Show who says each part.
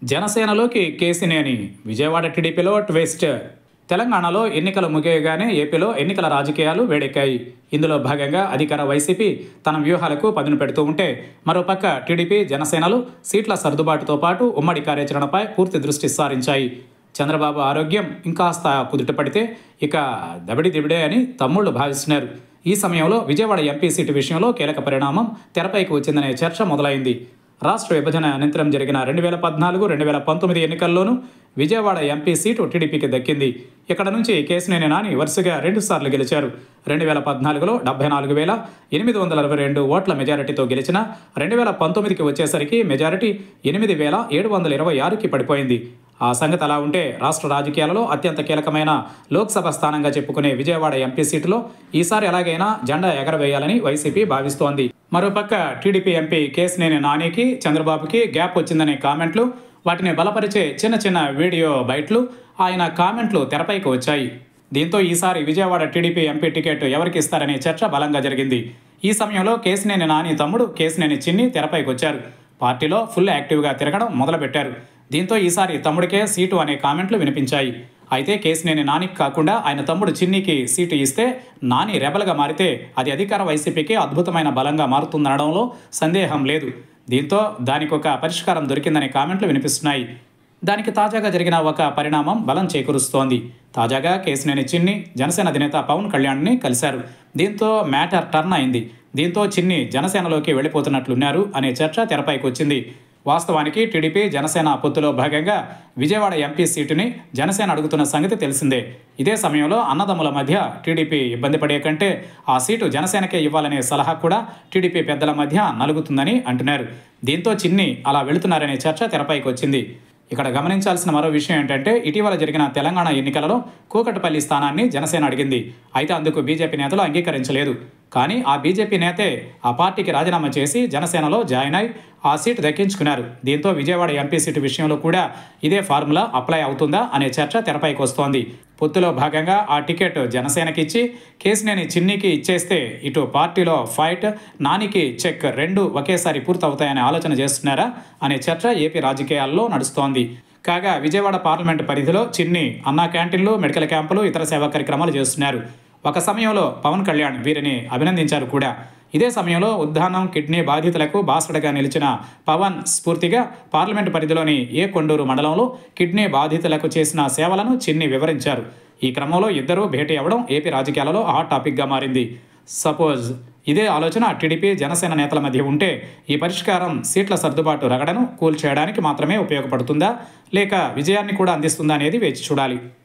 Speaker 1: జనసేనలోకి కేసినేని విజయవాడ టీడీపీలో ట్విస్ట్ తెలంగాణలో ఎన్నికలు ముగియగానే ఏపీలో ఎన్నికల రాజకీయాలు వేడెక్కాయి ఇందులో భాగంగా అధికార వైసీపీ తన వ్యూహాలకు పదును పెడుతూ ఉంటే మరోపక్క టీడీపీ జనసేనలు సీట్ల సర్దుబాటుతో పాటు ఉమ్మడి కార్యాచరణపై పూర్తి దృష్టి సారించాయి చంద్రబాబు ఆరోగ్యం ఇంకాస్త కుదుటపడితే ఇక దబిడి దిబిడే అని తమ్ముళ్లు భావిస్తున్నారు ఈ సమయంలో విజయవాడ ఎంపీ సీటు విషయంలో కీలక పరిణామం తెరపైకి వచ్చిందనే చర్చ మొదలైంది రాష్ట్ర విభజన అనంతరం జరిగిన రెండు వేల పద్నాలుగు రెండు వేల పంతొమ్మిది ఎన్నికల్లోనూ విజయవాడ ఎంపీ సీటు టీడీపీకి దక్కింది ఇక్కడ నుంచి కేసినేని నాని వరుసగా రెండుసార్లు గెలిచారు రెండు వేల పద్నాలుగులో డెబ్బై నాలుగు వేల ఎనిమిది వందల అరవై రెండు ఓట్ల మెజారిటీతో గెలిచిన రెండు వేల పంతొమ్మిదికి వచ్చేసరికి మెజారిటీ ఎనిమిది వేల ఏడు వందల ఇరవై ఆరుకి పడిపోయింది ఆ సంగతి అలా ఉంటే రాష్ట్ర రాజకీయాలలో అత్యంత కీలకమైన లోక్సభ స్థానంగా చెప్పుకునే విజయవాడ ఎంపీ సీటులో ఈసారి ఎలాగైనా జెండా ఎగరవేయాలని వైసీపీ భావిస్తోంది మరోపక్క టీడీపీ ఎంపీ కేసినేని నానికి చంద్రబాబుకి గ్యాప్ వచ్చిందనే కామెంట్లు వాటిని బలపరిచే చిన్న చిన్న వీడియో బయట్లు ఆయన కామెంట్లు తెరపైకి వచ్చాయి దీంతో ఈసారి విజయవాడ టీడీపీ ఎంపీ టికెట్ ఎవరికి ఇస్తారనే చర్చ బలంగా జరిగింది ఈ సమయంలో కేసినేని నాని తమ్ముడు కేసినేని చిన్ని తెరపైకి వచ్చారు పార్టీలో ఫుల్ యాక్టివ్గా తిరగడం మొదలుపెట్టారు దీంతో ఈసారి తమ్ముడికే సీటు అనే కామెంట్లు వినిపించాయి అయితే కేసినేని నానికి కాకుండా ఆయన తమ్ముడు చిన్నికి సీటు ఇస్తే నాని రెబల్గా మారితే అది అధికార వైసీపీకి అద్భుతమైన బలంగా మారుతుందనడంలో సందేహం లేదు దీంతో దానికి ఒక పరిష్కారం దొరికిందనే కామెంట్లు వినిపిస్తున్నాయి దానికి తాజాగా జరిగిన ఒక పరిణామం బలం చేకూరుస్తోంది తాజాగా కేసినేని చిన్ని జనసేన అధినేత పవన్ కళ్యాణ్ని కలిశారు దీంతో మ్యాటర్ టర్న్ అయింది దీంతో చిన్ని జనసేనలోకి వెళ్ళిపోతున్నట్లున్నారు అనే చర్చ తెరపైకి వచ్చింది వాస్తవానికి టీడీపీ జనసేన పొత్తులో భాగంగా విజయవాడ ఎంపీ సీటుని జనసేన అడుగుతున్న సంగతి తెలిసిందే ఇదే సమయంలో అన్నదమ్ముల మధ్య టీడీపీ ఇబ్బంది పడే కంటే ఆ సీటు జనసేనకే ఇవ్వాలనే సలహా కూడా టీడీపీ పెద్దల మధ్య నలుగుతుందని అంటున్నారు దీంతో చిన్ని అలా వెళుతున్నారనే చర్చ తెరపైకి వచ్చింది ఇక్కడ గమనించాల్సిన మరో విషయం ఏంటంటే ఇటీవల జరిగిన తెలంగాణ ఎన్నికలలో కూకట్పల్లి స్థానాన్ని జనసేన అడిగింది అయితే అందుకు బీజేపీ నేతలు అంగీకరించలేదు కానీ ఆ బీజేపీ నేతే ఆ పార్టీకి రాజీనామా చేసి జనసేనలో జాయిన్ అయి ఆ సీటు దక్కించుకున్నారు దీంతో విజయవాడ ఎంపీ సీటు విషయంలో కూడా ఇదే ఫార్ములా అప్లై అవుతుందా అనే చర్చ తెరపైకి వస్తోంది పొత్తులో భాగంగా ఆ టికెట్ జనసేనకి ఇచ్చి కేసినేని చిన్నికి ఇచ్చేస్తే ఇటు పార్టీలో ఫైట్ నానికి చెక్ రెండు ఒకేసారి పూర్తవుతాయనే ఆలోచన చేస్తున్నారా అనే చర్చ ఏపీ రాజకీయాల్లో నడుస్తోంది కాగా విజయవాడ పార్లమెంటు పరిధిలో చిన్ని అన్నా క్యాంటీన్లు మెడికల్ క్యాంపులు ఇతర సేవా కార్యక్రమాలు చేస్తున్నారు ఒక సమయంలో పవన్ కళ్యాణ్ వీరిని అభినందించారు కూడా ఇదే సమయంలో ఉద్దానం కిడ్నీ బాధితులకు బాసడగా నిలిచిన పవన్ స్ఫూర్తిగా పార్లమెంటు పరిధిలోని ఏ కొండూరు మండలంలో కిడ్నీ బాధితులకు చేసిన సేవలను చిన్ని వివరించారు ఈ క్రమంలో ఇద్దరూ భేటీ అవ్వడం ఏపీ రాజకీయాలలో హాట్ టాపిక్గా మారింది సపోజ్ ఇదే ఆలోచన టీడీపీ జనసేన నేతల మధ్య ఉంటే ఈ పరిష్కారం సీట్ల సర్దుబాటు రగడను కూల్చేయడానికి మాత్రమే ఉపయోగపడుతుందా లేక విజయాన్ని కూడా అందిస్తుందా అనేది వేచి చూడాలి